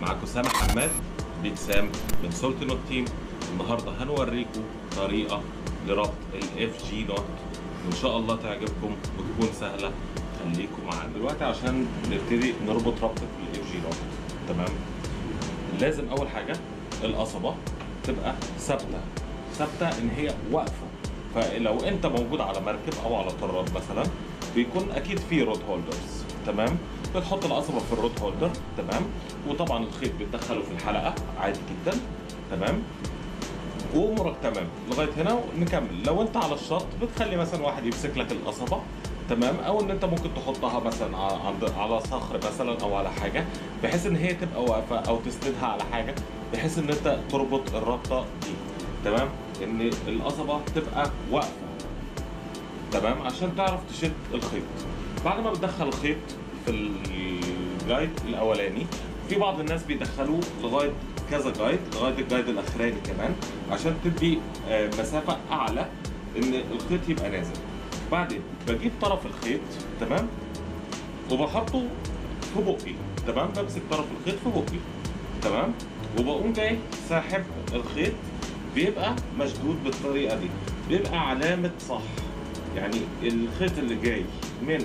معاكم سامح حماد بيك سام من سولت نوت تيم النهارده هنوريكم طريقه لربط الاف جي نوت وان شاء الله تعجبكم وتكون سهله خليكم معانا دلوقتي عشان نبتدي نربط ربطه الاف جي نوت تمام لازم اول حاجه القصبه تبقى ثابته ثابته ان هي واقفه فلو انت موجود على مركب او على طراد مثلا بيكون اكيد في رود هولدرز تمام بتحط القصبه في الرود هولدر تمام وطبعا الخيط بتدخله في الحلقه عادي جدا تمام وامورك تمام لغايه هنا نكمل لو انت على الشط بتخلي مثلا واحد يمسك لك القصبه تمام او ان انت ممكن تحطها مثلا ع- عند على صخر مثلا او على حاجه بحيث ان هي تبقى واقفه او تسندها على حاجه بحيث ان انت تربط الرابطه دي تمام ان القصبه تبقى واقفه تمام عشان تعرف تشد الخيط بعد ما بتدخل الخيط في الجايد الاولاني في بعض الناس بيدخلوه لغايه كذا جايد لغايه الجايد الاخراني كمان عشان تدي آه، مسافه اعلى ان الخيط يبقى نازل بعدين بجيب طرف الخيط تمام وبحطه في بقي تمام بمسك طرف الخيط في بقي تمام وبقوم جاي ساحب الخيط بيبقى مشدود بالطريقه دي بيبقى علامه صح يعني الخيط اللي جاي من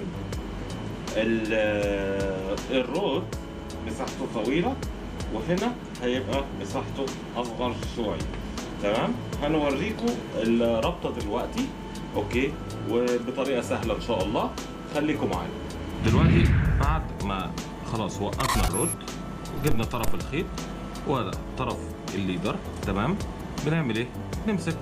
ال- الرود مساحته طويله وهنا هيبقى مساحته اصغر شويه تمام هنوريكم الرابطه دلوقتي اوكي وبطريقه سهله ان شاء الله خليكم معانا دلوقتي بعد ما خلاص وقفنا الرود وجبنا طرف الخيط وده طرف الليدر تمام بنعمل ايه نمسك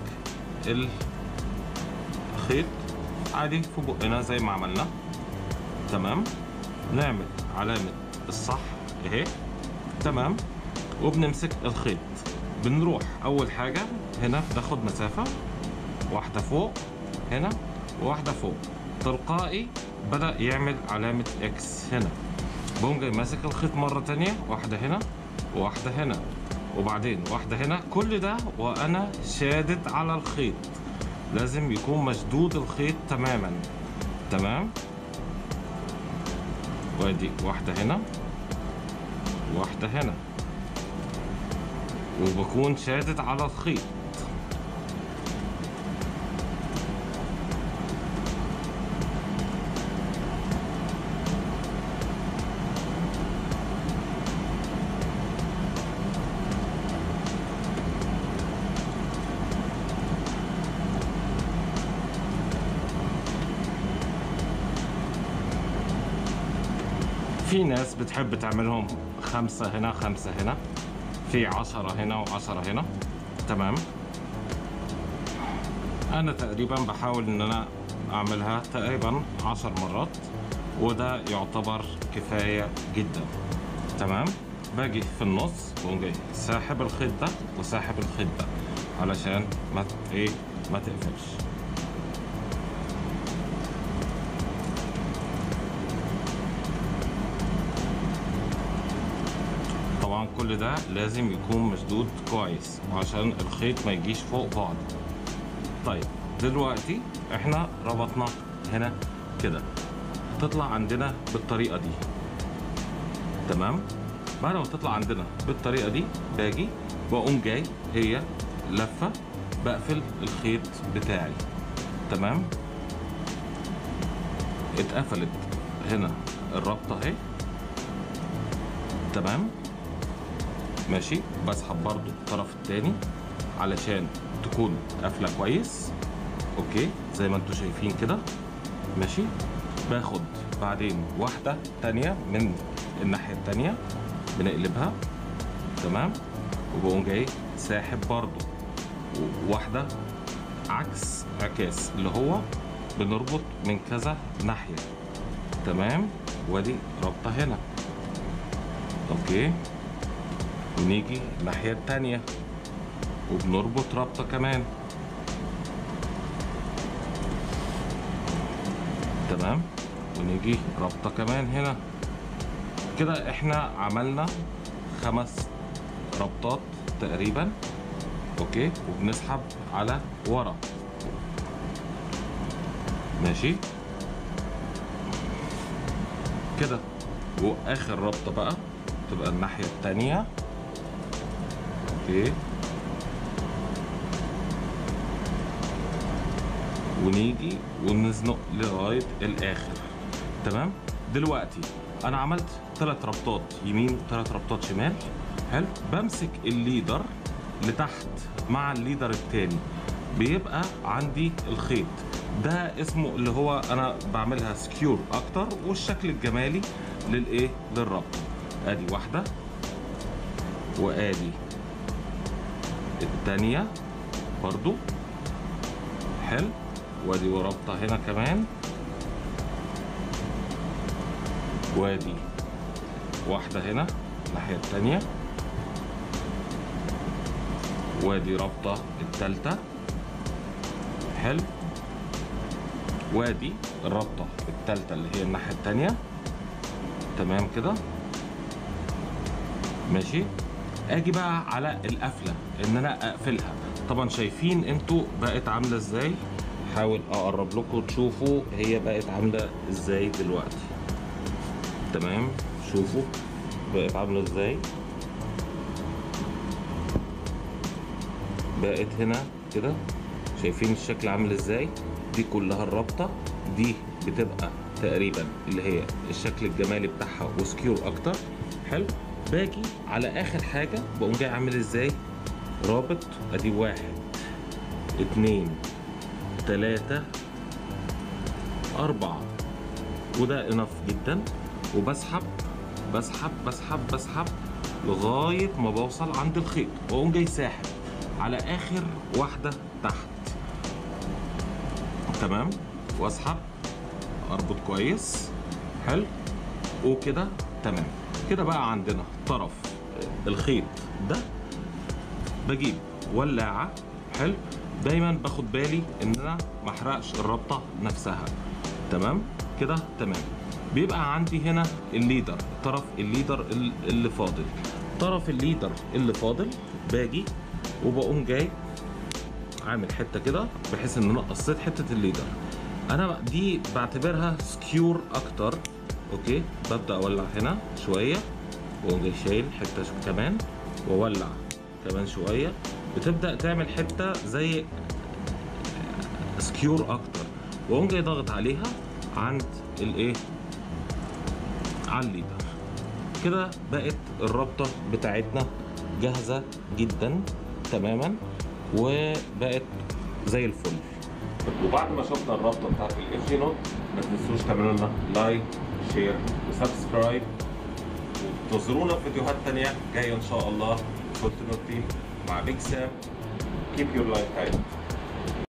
الخيط عادي في بقنا زي ما عملنا تمام نعمل علامة الصح اهي تمام وبنمسك الخيط بنروح اول حاجة هنا بناخد مسافة واحدة فوق هنا وواحدة فوق تلقائي بدأ يعمل علامة اكس هنا بقوم جاي ماسك الخيط مرة تانية واحدة هنا وواحدة هنا وبعدين واحدة هنا كل ده وأنا شادد على الخيط لازم يكون مشدود الخيط تماما تمام وادي واحدة هنا واحدة هنا وبكون شادد على الخيط في ناس بتحب تعملهم خمسة هنا خمسة هنا في عشرة هنا وعشرة هنا تمام أنا تقريبا بحاول إن أنا أعملها تقريبا عشر مرات وده يعتبر كفاية جدا تمام باجي في النص بقوم جاي ساحب الخيط ده وساحب الخيط ده علشان ما ت- ايه ما تقفلش طبعا كل ده لازم يكون مشدود كويس عشان الخيط ما يجيش فوق بعض طيب دلوقتي احنا ربطنا هنا كده تطلع عندنا بالطريقة دي تمام بعد ما تطلع عندنا بالطريقة دي باجي بقوم جاي هي لفة بقفل الخيط بتاعي تمام اتقفلت هنا الربطة اهي تمام ماشي بسحب برضو الطرف التاني علشان تكون قافله كويس اوكي زي ما انتوا شايفين كده ماشي باخد بعدين واحده تانية من الناحيه التانية بنقلبها تمام وبقوم جاي ساحب برضو واحده عكس عكاس اللي هو بنربط من كذا ناحيه تمام وادي رابطه هنا اوكي ونيجي الناحية التانية وبنربط رابطة كمان تمام ونيجي رابطة كمان هنا كده احنا عملنا خمس ربطات تقريبا اوكي وبنسحب على ورا ماشي كده واخر ربطة بقى تبقى الناحيه التانيه اوكي ونيجي ونزنق لغايه الاخر تمام دلوقتي انا عملت ثلاث ربطات يمين وثلاث ربطات شمال حلو بمسك الليدر لتحت مع الليدر التاني بيبقى عندي الخيط ده اسمه اللي هو انا بعملها سكيور اكتر والشكل الجمالي للايه للربط ادي واحده وادي التانية برضو حلو وادي وربطة هنا كمان وادي واحدة هنا الناحية التانية وادي ربطة التالتة حلو وادي الربطة التالتة اللي هي الناحية التانية تمام كده ماشي اجي بقى على القفله ان انا اقفلها طبعا شايفين انتوا بقت عامله ازاي حاول اقرب لكم تشوفوا هي بقت عامله ازاي دلوقتي تمام شوفوا بقت عامله ازاي بقت هنا كده شايفين الشكل عامل ازاي دي كلها الرابطه دي بتبقى تقريبا اللي هي الشكل الجمالي بتاعها وسكيور اكتر حلو باجي على اخر حاجه بقوم جاي عامل ازاي رابط ادي واحد اتنين تلاتة أربعة وده انف جدا وبسحب بسحب بسحب بسحب لغاية ما بوصل عند الخيط وأقوم جاي ساحب على آخر واحدة تحت تمام واسحب اربط كويس حلو وكده تمام كده بقى عندنا طرف الخيط ده بجيب ولاعة حلو دايما باخد بالي ان انا ما احرقش الربطة نفسها تمام كده تمام بيبقى عندي هنا الليدر طرف الليدر ال- اللي فاضل طرف الليدر اللي فاضل باجي وبقوم جاي عامل حته كده بحيث ان انا قصيت حته الليدر انا دي بعتبرها سكيور اكتر اوكي ببدا اولع هنا شويه واقوم جاي شايل حته كمان واولع كمان شويه بتبدا تعمل حته زي سكيور اكتر واقوم جاي ضاغط عليها عند الايه على الليدر كده بقت الرابطه بتاعتنا جاهزه جدا تماما وبقت زي الفل وبعد ما شفنا الرابطه بتاعت الاف جي نوت ما تنسوش تعملوا لنا لايك شير وسبسكرايب وانتظرونا في فيديوهات تانية جاية ان شاء الله كنت نوت تيم مع بيج سام keep your life tight